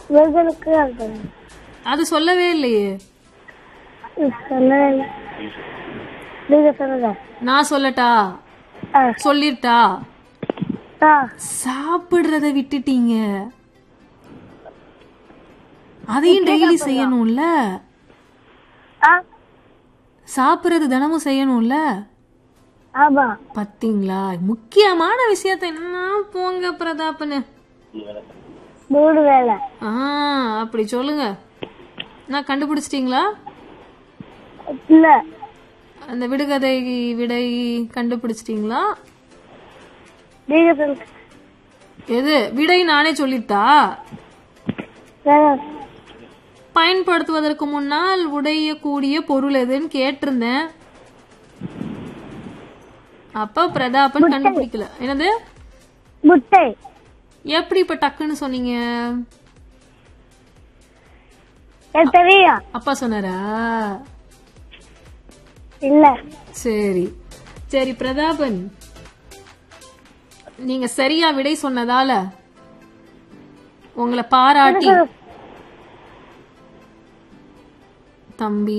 முருகனுக்கு அர்ப்பணம் அது சொல்லவே இல்லையே சொல்லவே இல்லை. நீங்க சொல்லுங்க நான் சொல்லட்டா ஆ. சொல்லிட்டா ஆ சாப்பிடுறத விட்டுட்டீங்க அதையும் டெய்லி செய்யணும்ல ஆ சாப்பிடுறது தினமும் செய்யணும்ல ஆமா பாத்தீங்களா முக்கியமான விஷயத்த என்ன போங்க பிரதாப்னு மூணு வேலை ஆ அப்படி சொல்லுங்க நான் கண்டுபிடிச்சிட்டீங்களா இல்ல அந்த விடுகதை விடை கண்டுபிடிச்சிட்டீங்களா நீங்க சொல்லுங்க எது விடை நானே சொல்லிட்டா வேலை. பயன்படுத்துவதற்கு முன்னால் உடையக்கூடிய பொருள் எதுன்னு கேட்டிருந்தேன் அப்ப பிரதாபன் கண்டுபிடிக்கல என்னது முட்டை எப்படி இப்ப டக்குன்னு சொன்னீங்க எனக்கு தெரியும் அப்பா சொன்னாரா இல்ல சரி சரி பிரதாபன் நீங்க சரியா விடை சொன்னதால உங்களை பாராட்டி தம்பி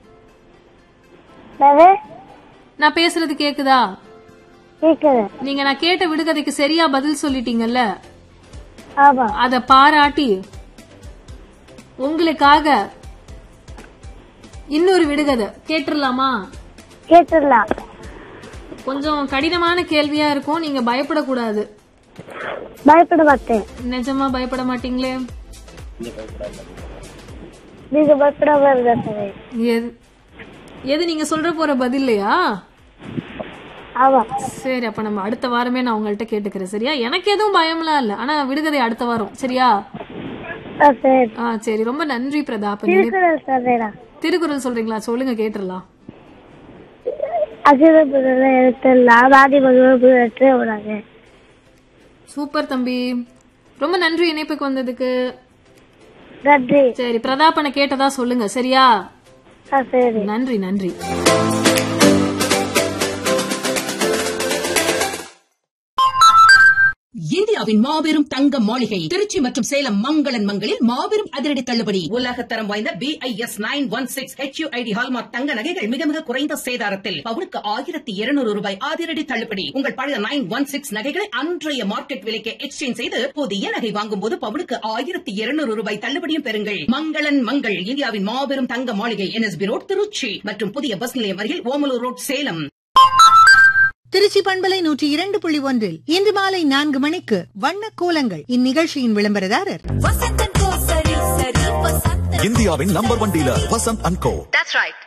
வேறு நான் பேசுறது கேக்குதா கேக்குது நீங்க நான் கேட்ட விடுகதைக்கு சரியா பதில் சொல்லிட்டீங்கல்ல ஆமா அத பாராட்டி உங்களுக்காக இன்னொரு விடுகதை கேட்டுடலாமா கேட்டுடலாம் கொஞ்சம் கடினமான கேள்வியா இருக்கும் நீங்க பயப்படக்கூடாது பயப்பட மாட்டேன் நிஜமா பயப்பட மாட்டீங்களே நீங்க பயப்படாம இருந்தா சரி எது எது நீங்க சொல்ற போற பதில்லையா ஆமா சரி அப்ப நம்ம அடுத்த வாரமே நான் உங்கள்ட்ட கேட்டுக்கிறேன் சரியா எனக்கு எதுவும் பயம்லாம் இல்ல ஆனா விடுகதை அடுத்த வாரம் சரியா ஆ, சரி ஆ சரி ரொம்ப நன்றி பிரதாபன் திருக்குறள் சொல்றேனா திருக்குறள் சொல்றீங்களா சொல்லுங்க கேட்டுடலாம் அசுர புதல எழுத்தெல்லாம் ஆதி பகவத்து விடாங்க சூப்பர் தம்பி ரொம்ப நன்றி இணைப்புக்கு வந்ததுக்கு நன்றி சரி பிரதாபனை கேட்டதா சொல்லுங்க சரியா ஆ சரி நன்றி நன்றி இந்தியாவின் மாபெரும் தங்க மாளிகை திருச்சி மற்றும் சேலம் மங்களன் மங்களில் மாபெரும் அதிரடி தள்ளுபடி உலகத்தரம் வாய்ந்த B I S nine one six H ID hallmark தங்க நகைகள் மிக மிக குறைந்த சேதாரத்தில் பவுனுக்கு ஆயிரத்தி இருநூறு ரூபாய் அதிரடி தள்ளுபடி உங்கள் பழைய நைன் ஒன் சிக்ஸ் நகைகளை அன்றைய மார்க்கெட் விலைக்கு எக்ஸ்சேஞ்ச் செய்து புதிய நகை வாங்கும் போது பவுனுக்கு ஆயிரத்தி இருநூறு ரூபாய் தள்ளுபடியும் பெறுங்கள் மங்களன் மங்கள் இந்தியாவின் மாபெரும் தங்க மாளிகை என்எஸ்பி ரோட் திருச்சி மற்றும் புதிய பஸ் நிலையம் அருகில் ஓமலூர் ரோட் சேலம் திருச்சி பண்பலை நூற்றி இரண்டு புள்ளி ஒன்றில் இன்று மாலை நான்கு மணிக்கு வண்ண கோலங்கள் இந்நிகழ்ச்சியின் விளம்பரதாரர் இந்தியாவின் number one dealer Vasanth and go